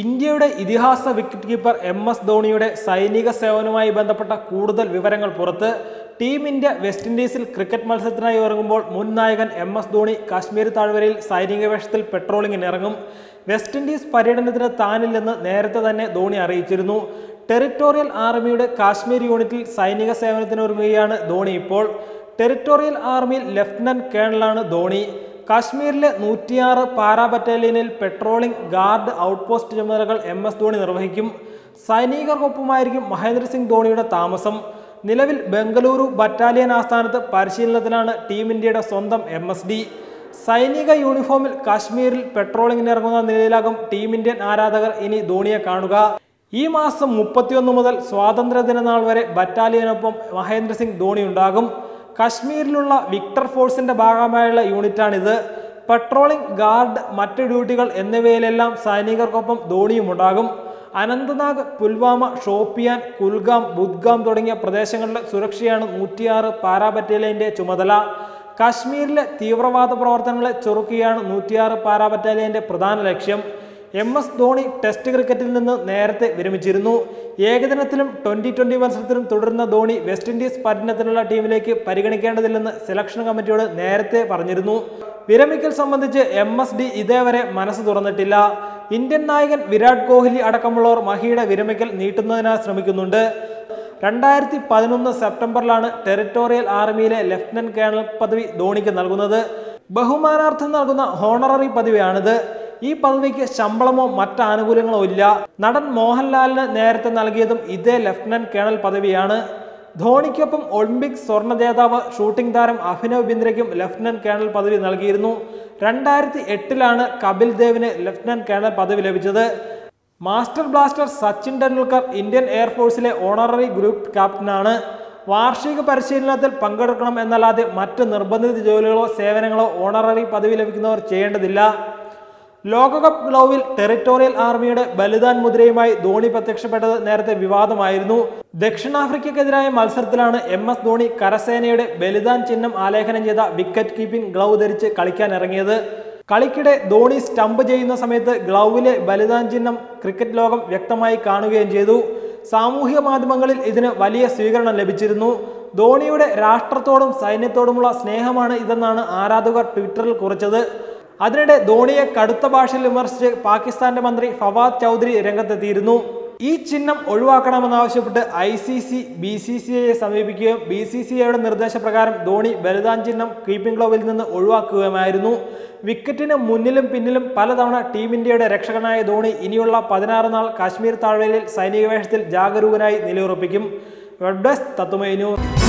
ഇന്ത്യയുടെ ഇതിഹാസ wicket keeper M S ധോണിയുടെ സൈനിക സേവനവുമായി ബന്ധപ്പെട്ട കൂടുതൽ വിവരങ്ങൾ പുറത്ത് ടീം ഇന്ത്യ വെസ്റ്റ് ഇൻഡീസിൽ ക്രിക്കറ്റ് മത്സരത്തിനായി ഇറങ്ങുമ്പോൾ മുൻ നായകൻ എം എസ് ധോണി കാശ്മീർ താഴ്വരയിൽ സൈനിക വേഷത്തിൽ പെട്രോളിങ്ങിന് ഇറങ്ങും വെസ്റ്റ് ഇൻഡീസ് പര്യടനത്തിന് താനില്ലെന്ന് നേരത്തെ തന്നെ ധോണി അറിയിച്ചിരുന്നു ടെറിട്ടോറിയൽ ആർമിയുടെ കാശ്മീർ യൂണിറ്റിൽ സൈനിക സേവനത്തിനൊരുങ്ങുകയാണ് ധോണി ഇപ്പോൾ ടെറിട്ടോറിയൽ ആർമിയിൽ ലഫ്റ്റനന്റ് കേണലാണ് ധോണി കാശ്മീരിലെ നൂറ്റിയാറ് പാരാ ബറ്റാലിയനിൽ പെട്രോളിംഗ് ഗാർഡ് ഔട്ട്പോസ്റ്റ് ചുമതലകൾ എം എസ് ധോണി നിർവഹിക്കും സൈനികർക്കൊപ്പമായിരിക്കും മഹേന്ദ്ര സിംഗ് ധോണിയുടെ താമസം നിലവിൽ ബംഗളൂരു ബറ്റാലിയൻ ആസ്ഥാനത്ത് പരിശീലനത്തിലാണ് ടീം ഇന്ത്യയുടെ സ്വന്തം എം എസ് ഡി സൈനിക യൂണിഫോമിൽ കാശ്മീരിൽ പെട്രോളിംഗിന് ഇറങ്ങുന്ന നിലയിലാകും ടീം ഇന്ത്യൻ ആരാധകർ ഇനി ധോണിയെ കാണുക ഈ മാസം മുപ്പത്തിയൊന്ന് മുതൽ സ്വാതന്ത്ര്യദിന നാൾ വരെ ബറ്റാലിയനൊപ്പം മഹേന്ദ്ര സിംഗ് ധോണി ഉണ്ടാകും കശ്മീരിലുള്ള വിക്ടർ ഫോഴ്സിന്റെ ഭാഗമായുള്ള യൂണിറ്റാണിത് പട്രോളിംഗ് ഗാർഡ് മറ്റ് ഡ്യൂട്ടികൾ എന്നിവയിലെല്ലാം സൈനികർക്കൊപ്പം ധോണിയും ഉണ്ടാകും അനന്തനാഗ് പുൽവാമ ഷോപ്പിയാൻ കുൽഗാം ബുദ്ഗാം തുടങ്ങിയ പ്രദേശങ്ങളിലെ സുരക്ഷയാണ് നൂറ്റിയാറ് പാരാ ബറ്റാലിയന്റെ ചുമതല കാശ്മീരിലെ തീവ്രവാദ പ്രവർത്തനങ്ങളെ ചെറുക്കുകയാണ് നൂറ്റിയാറ് പാരാ ബറ്റാലിയന്റെ പ്രധാന ലക്ഷ്യം എം എസ് ധോണി ടെസ്റ്റ് ക്രിക്കറ്റിൽ നിന്ന് നേരത്തെ വിരമിച്ചിരുന്നു ഏകദിനത്തിലും ട്വന്റി ട്വന്റി മത്സരത്തിലും തുടരുന്ന ധോണി വെസ്റ്റ് ഇൻഡീസ് പര്യടനത്തിനുള്ള ടീമിലേക്ക് പരിഗണിക്കേണ്ടതില്ലെന്ന് സെലക്ഷൻ കമ്മിറ്റിയോട് നേരത്തെ പറഞ്ഞിരുന്നു വിരമിക്കൽ സംബന്ധിച്ച് എം എസ് ഡി ഇതേവരെ മനസ്സ് തുറന്നിട്ടില്ല ഇന്ത്യൻ നായകൻ വിരാട് കോഹ്ലി അടക്കമുള്ളവർ മഹിയുടെ വിരമിക്കൽ നീട്ടുന്നതിനായി ശ്രമിക്കുന്നുണ്ട് രണ്ടായിരത്തി പതിനൊന്ന് സെപ്റ്റംബറിലാണ് ടെറിട്ടോറിയൽ ആർമിയിലെ ലഫ്റ്റനന്റ് കേണൽ പദവി ധോണിക്ക് നൽകുന്നത് ബഹുമാനാർത്ഥം നൽകുന്ന ഹോണററി പദവിയാണിത് ഈ പദവിക്ക് ശമ്പളമോ മറ്റ് ആനുകൂല്യങ്ങളോ ഇല്ല നടൻ മോഹൻലാലിന് നേരത്തെ നൽകിയതും ഇതേ ലഫ്റ്റനന്റ് കേണൽ പദവിയാണ് ധോണിക്കൊപ്പം ഒളിമ്പിക് സ്വർണ്ണ ജേതാവ് ഷൂട്ടിംഗ് താരം അഭിനവ് ബിന്ദ്രയ്ക്കും ലഫ്റ്റനന്റ് കേണൽ പദവി നൽകിയിരുന്നു രണ്ടായിരത്തി എട്ടിലാണ് കപിൽ ദേവിന് ലഫ്റ്റനന്റ് കേണൽ പദവി ലഭിച്ചത് master blaster Sachin Tendulkar Indian എയർഫോഴ്സിലെ ഓണററി ഗ്രൂപ്പ് ക്യാപ്റ്റനാണ് വാർഷിക പരിശീലനത്തിൽ പങ്കെടുക്കണം എന്നല്ലാതെ മറ്റ് നിർബന്ധിത ജോലികളോ സേവനങ്ങളോ ഓണററി പദവി ലഭിക്കുന്നവർ ചെയ്യേണ്ടതില്ല ലോകകപ്പ് ഗ്ലൗവിൽ ടെറിട്ടോറിയൽ ആർമിയുടെ ബലിദാൻ മുദ്രയുമായി ധോണി പ്രത്യക്ഷപ്പെട്ടത് നേരത്തെ വിവാദമായിരുന്നു ദക്ഷിണാഫ്രിക്കക്കെതിരായ മത്സരത്തിലാണ് എം എസ് ധോണി കരസേനയുടെ ബലിദാൻ ചിഹ്നം ആലേഖനം ചെയ്ത വിക്കറ്റ് കീപ്പിംഗ് ഗ്ലൗ ധരിച്ച് കളിക്കാൻ ഇറങ്ങിയത് കളിക്കിടെ ധോണി സ്റ്റംപ് ചെയ്യുന്ന സമയത്ത് ഗ്ലൗവിലെ ബലിദാൻ ചിഹ്നം ക്രിക്കറ്റ് ലോകം വ്യക്തമായി കാണുകയും ചെയ്തു സാമൂഹിക മാധ്യമങ്ങളിൽ ഇതിന് വലിയ സ്വീകരണം ലഭിച്ചിരുന്നു ധോണിയുടെ രാഷ്ട്രത്തോടും സൈന്യത്തോടുമുള്ള സ്നേഹമാണ് ഇതെന്നാണ് ആരാധകർ ട്വിറ്ററിൽ കുറിച്ചത് അതിനിടെ ധോണിയെ കടുത്ത ഭാഷയിൽ വിമർശിച്ച് പാകിസ്ഥാന്റെ മന്ത്രി ഫവാദ് ചൗധരി രംഗത്തെത്തിയിരുന്നു ഈ ചിഹ്നം ഒഴിവാക്കണമെന്നാവശ്യപ്പെട്ട് I C C B C C ഐയെ സമീപിക്കുകയും ബി സി സി ഐയുടെ നിർദ്ദേശപ്രകാരം ധോണി ബലിദാൻ ചിഹ്നം കീപ്പിംഗ് ഗ്ലോവിൽ നിന്ന് ഒഴിവാക്കുകയുമായിരുന്നു വിക്കറ്റിന് മുന്നിലും പിന്നിലും പലതവണ ടീം ഇന്ത്യയുടെ രക്ഷകനായ ധോണി ഇനിയുള്ള പതിനാറ് നാൾ കാശ്മീർ താഴ്വരയിൽ സൈനിക വേഷത്തിൽ ജാഗരൂകനായി നിലയുറപ്പിക്കും വെബ് ഡെസ്ക് തത്തുമൈ ന്യൂസ്